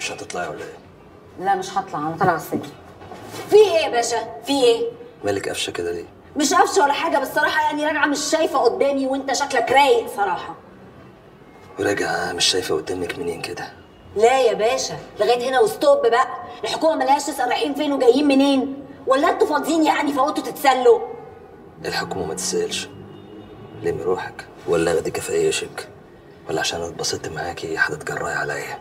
مش هتطلعي ولا ايه لا مش هطلع انا طالعه السجن في ايه يا باشا في ايه مالك قفشه كده ليه مش قفشه ولا حاجه بس الصراحه يعني راجعه مش شايفه قدامي وانت شكلك رايق صراحه وراجعه مش شايفه قدامك منين كده لا يا باشا لغايه هنا وستوب بقى الحكومه ملهاش تسال رايحين فين وجايين منين ولا انتوا فاضيين يعني فقلتوا تتسلوا الحكومه ما تسالش لمي روحك ولا اخدك في اي شك ولا عشان اتبسطت معاكي هتتجرأي عليا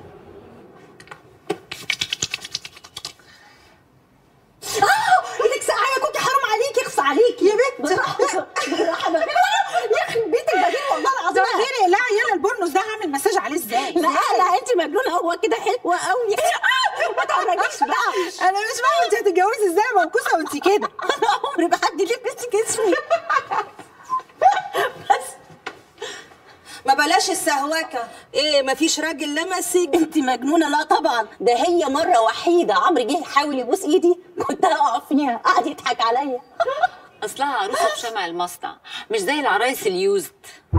ايدك ساقعه كنت حرام عليك يخص عليك يا بنت بالراحه بالراحه يخرب بيتك بديل والله العظيم غير لا يلا البورنوس ده هعمل مساج عليه ازاي لا لا انت مجنونه هو كده حلوه قوي ما تعرفيش بقى انا مش فاهمه انت هتتجوزي ازاي منكوسه وانت كده انا عمري ما حد لبس جسمي ما بلاش السهوكه ايه مفيش راجل لمسك انت مجنونه لا طبعا ده هي مره وحيده عمرو جه يحاول يبوس ايدي كنت هقع فيها قعد يضحك عليا اصلها عروسه بشمع المصنع مش زي العرايس اليوزد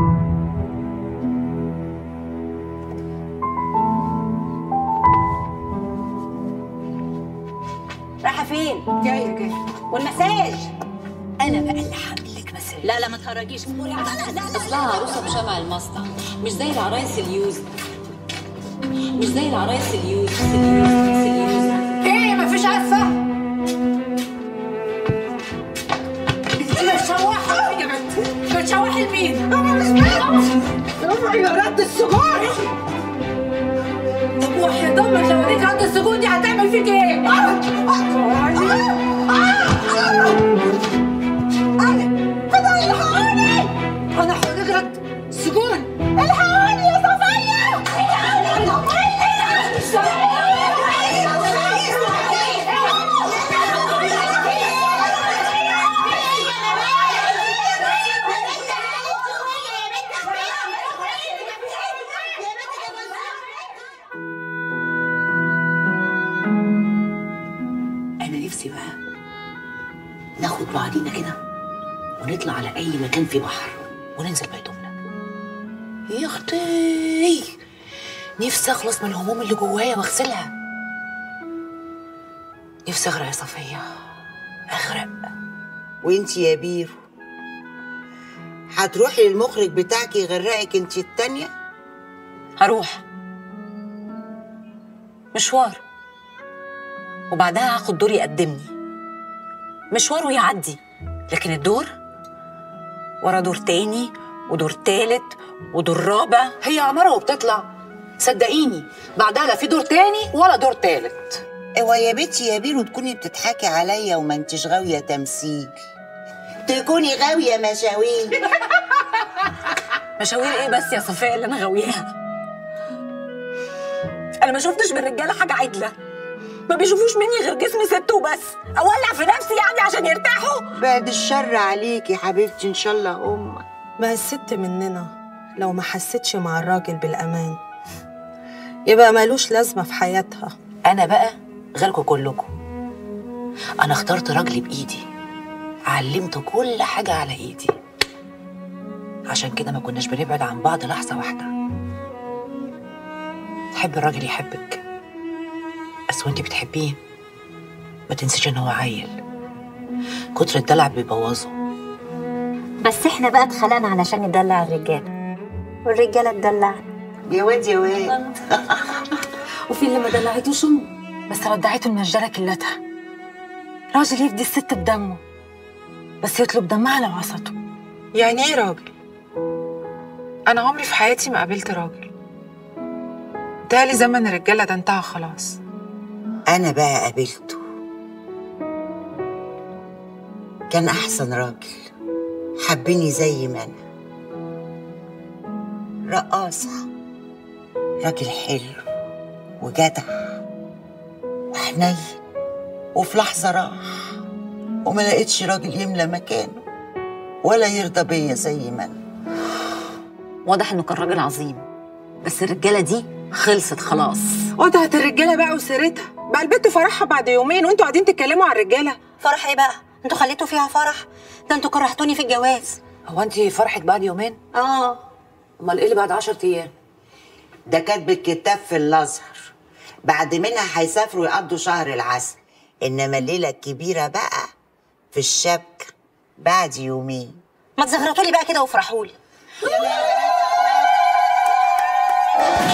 رايحه فين جايه جايه والمساج انا بقى اللي هعمل لك مساج لا لا ما تخرجيش لا لا لا لا اصلها عروسه بشمع المصنع مش زي العرايس اليوزد مش زي العرايس اليوزد اليوزد اليوزد ايه مفيش عفه انت بتشوحي يا بنت بتشوحي لمين انا مش بنت يا رد السجون طب وحيد امك لو اديك رد السجون دي هتعمل فيك ايه؟ انا هوريك رد السجون الحقوني يا صفيه انا نفسي بقى ناخد بعضينا كده ونطلع على اي مكان فيه بحر وننزل بيتنا يا اختي نفسي اخلص من الهموم اللي جوايا واغسلها نفسي اغرق يا صفيه اغرق وانتي يا بيرو هتروحي للمخرج بتاعك يغرقك انتي التانية هروح مشوار وبعدها هاخد دور يقدمني مشوار ويعدي لكن الدور ورا دور تاني ودور تالت ودور رابع هي عمارة وبتطلع صدقيني بعدها لا في دور تاني ولا دور تالت اوعى يا بنتي يا بيرو تكوني بتضحكي عليا وما انتش غاوية تمثيل تكوني غاوية مشاوير مشاوير ايه بس يا صفية اللي انا غاوياها انا ما شفتش من الرجاله حاجه عدله ما بيشوفوش مني غير جسمي ست وبس اولع في نفسي يعني عشان يرتاحوا بعد الشر عليكي يا حبيبتي ان شاء الله هم ما الست مننا لو ما حستش مع الراجل بالأمان يبقى مالوش لازمة في حياتها انا بقى غيركم كلكم انا اخترت راجلي بايدي علمته كل حاجه على ايدي عشان كده ما كناش بنبعد عن بعض لحظه واحده تحب الراجل يحبك بس وانتي بتحبيه ما تنسيش ان هو عيل كتر الدلع بيبوظه بس احنا بقى اتخلقنا علشان ندلع الرجاله والرجاله تدلعنا يا واد يا واد وفي اللي ما دلعتوش امه بس ردعته المجدره كلتها راجل يفدي الست بدمه بس يطلب دمها لو عصته يعني ايه راجل؟ أنا عمري في حياتي ما قابلت راجل تالي زمن الرجالة ده انتهى خلاص انا بقى قابلته كان احسن راجل حبني زي ما انا رقاصة راجل حلو وجدع وحنين وفي لحظة راح وما لقيتش راجل يملى مكانه ولا يرضى بيا زي ما انا واضح انه كان راجل عظيم بس الرجاله دي خلصت خلاص وضعت الرجالة بقى وسيرتها بقى البت فرحها بعد يومين وانتوا قاعدين تتكلموا على الرجالة فرح ايه بقى انتوا خليتوا فيها فرح ده انتوا كرهتوني في الجواز هو انت فرحك بعد يومين اه امال ايه اللي بعد 10 ايام ده كاتب الكتاب في الازهر بعد منها هيسافروا يقضوا شهر العسل انما الليله الكبيره بقى في الشبكه بعد يومين ما تزغرطوا لي بقى كده وافرحوا لي